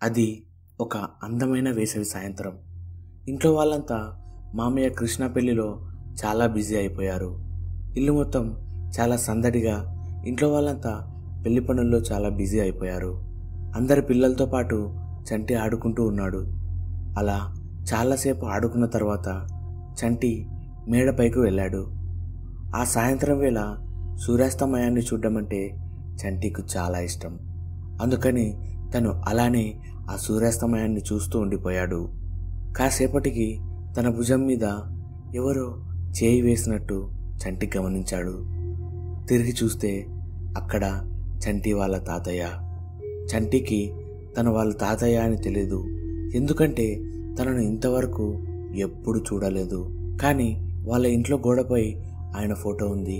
అది ఒక అందమైన వేసవి సాయంత్రం ఇంట్లో వాళ్ళంతా మామయ్య కృష్ణ పెళ్లిలో చాలా బిజీ అయిపోయారు ఇల్లు మొత్తం చాలా సందడిగా ఇంట్లో వాళ్ళంతా పెళ్లి పనుల్లో చాలా బిజీ అయిపోయారు అందరి పిల్లలతో పాటు చంటి ఆడుకుంటూ ఉన్నాడు అలా చాలాసేపు ఆడుకున్న తర్వాత చంటి మేడపైకి వెళ్ళాడు ఆ సాయంత్రం వేళ సూర్యాస్తమయాన్ని చూడడం అంటే చంటికి చాలా ఇష్టం అందుకని తను అలానే ఆ సూర్యాస్తమయాన్ని చూస్తూ ఉండిపోయాడు కాసేపటికి తన భుజం మీద ఎవరో చేయి వేసినట్టు చంటి గమనించాడు తిరిగి చూస్తే అక్కడ చంటి వాళ్ళ తాతయ్య చంటికి తన వాళ్ళ తాతయ్య అని తెలియదు ఎందుకంటే తనను ఇంతవరకు ఎప్పుడు చూడలేదు కానీ వాళ్ళ ఇంట్లో గోడపై ఆయన ఫోటో ఉంది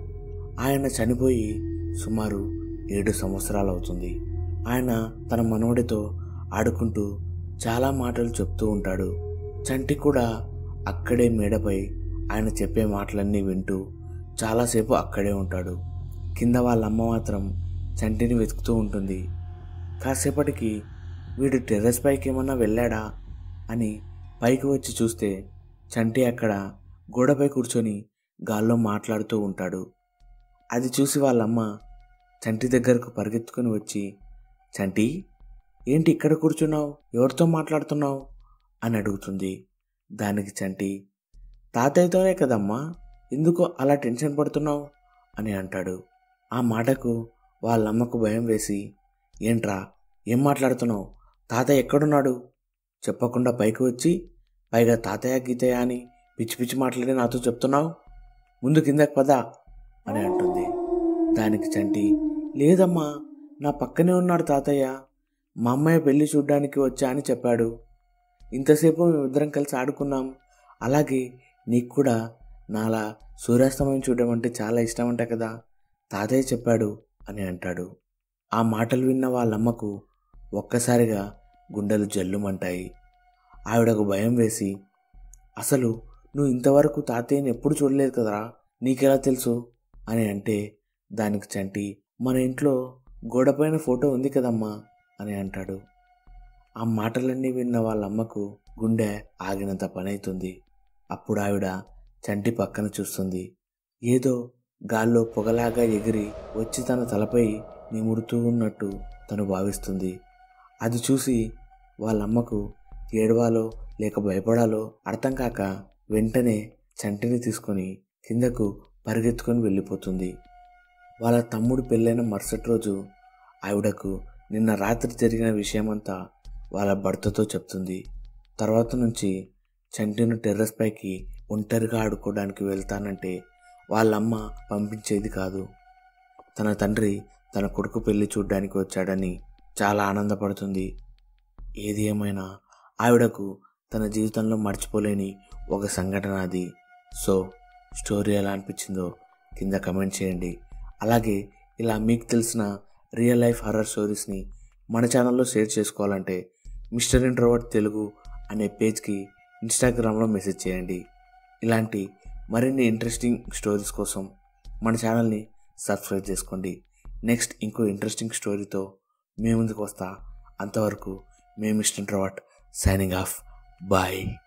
ఆయన చనిపోయి సుమారు ఏడు సంవత్సరాలు అవుతుంది ఆయన తన మనవడితో ఆడుకుంటూ చాలా మాటలు చెప్తూ ఉంటాడు చంటి కూడా అక్కడే మేడపై ఆయన చెప్పే మాటలన్నీ వింటూ చాలాసేపు అక్కడే ఉంటాడు కింద వాళ్ళ అమ్మ మాత్రం చంటిని వెతుకుతూ ఉంటుంది కాసేపటికి వీడు టెర్రస్ పైకి ఏమన్నా వెళ్ళాడా అని పైకి వచ్చి చూస్తే చంటి అక్కడ గోడపై కూర్చొని గాల్లో మాట్లాడుతూ ఉంటాడు అది చూసి వాళ్ళమ్మ చంటి దగ్గరకు పరిగెత్తుకుని వచ్చి చంటి ఏంటి ఇక్కడ కూర్చున్నావు ఎవరితో మాట్లాడుతున్నావు అని అడుగుతుంది దానికి చంటి తాతయ్యతోనే కదమ్మా ఎందుకు అలా టెన్షన్ పడుతున్నావు అని అంటాడు ఆ మాటకు వాళ్ళమ్మకు భయం వేసి ఏంట్రా ఏం మాట్లాడుతున్నావు తాతయ్య ఎక్కడున్నాడు చెప్పకుండా పైకి వచ్చి పైగా తాతయ్య గీతయ్య అని పిచ్చి పిచ్చి మాట్లాడి నాతో చెప్తున్నావు ముందు కిందకి పదా అని అంటుంది దానికి చంటి లేదమ్మా నా పక్కనే ఉన్నాడు తాతయ్య మా అమ్మాయి పెళ్లి చూడ్డానికి వచ్చా అని చెప్పాడు ఇంతసేపు మేమిద్దరం కలిసి ఆడుకున్నాం అలాగే నీకు కూడా నాలా సూర్యాస్తమయం చూడడం అంటే చాలా ఇష్టం అంట కదా తాతయ్య చెప్పాడు అని అంటాడు ఆ మాటలు విన్న వాళ్ళమ్మకు ఒక్కసారిగా గుండెలు జల్లుమంటాయి ఆవిడకు భయం వేసి అసలు నువ్వు ఇంతవరకు తాతయ్యని ఎప్పుడు చూడలేదు కదరా నీకెలా తెలుసు అని అంటే దానికి చంటి మన ఇంట్లో గోడపైన ఫోటో ఉంది కదమ్మా అని అంటాడు ఆ మాటలన్నీ విన్న వాళ్ళ అమ్మకు గుండె ఆగినంత పనైతుంది అప్పుడు ఆవిడ చంటి పక్కన చూస్తుంది ఏదో గాల్లో పొగలాగా ఎగిరి వచ్చి తన తలపై నిమురుతూ ఉన్నట్టు తను భావిస్తుంది అది చూసి వాళ్ళమ్మకు ఏడవాలో లేక భయపడాలో అర్థం కాక వెంటనే చంటిని తీసుకొని కిందకు పరిగెత్తుకొని వెళ్ళిపోతుంది వాళ్ళ తమ్ముడు పెళ్ళైన మరుసటి రోజు ఆవిడకు నిన్న రాత్రి జరిగిన విషయమంతా వాళ్ళ భర్తతో చెప్తుంది తర్వాత నుంచి చంటిను టెర్రస్ పైకి ఒంటరిగా ఆడుకోవడానికి వెళ్తానంటే వాళ్ళమ్మ పంపించేది కాదు తన తండ్రి తన కొడుకు పెళ్లి చూడ్డానికి వచ్చాడని చాలా ఆనందపడుతుంది ఏది ఏమైనా ఆవిడకు తన జీవితంలో మర్చిపోలేని ఒక సంఘటన అది సో స్టోరీ ఎలా అనిపించిందో కింద కమెంట్ చేయండి అలాగే ఇలా మీకు తెలిసిన రియల్ లైఫ్ హర్రర్ స్టోరీస్ని మన ఛానల్లో షేర్ చేసుకోవాలంటే మిస్టర్ ఇంట్రోవర్ట్ తెలుగు అనే పేజ్కి ఇన్స్టాగ్రామ్లో మెసేజ్ చేయండి ఇలాంటి మరిన్ని ఇంట్రెస్టింగ్ స్టోరీస్ కోసం మన ఛానల్ని సబ్స్క్రైబ్ చేసుకోండి నెక్స్ట్ ఇంకో ఇంట్రెస్టింగ్ స్టోరీతో మీ ముందుకు వస్తా అంతవరకు మేము mister introvert signing off bye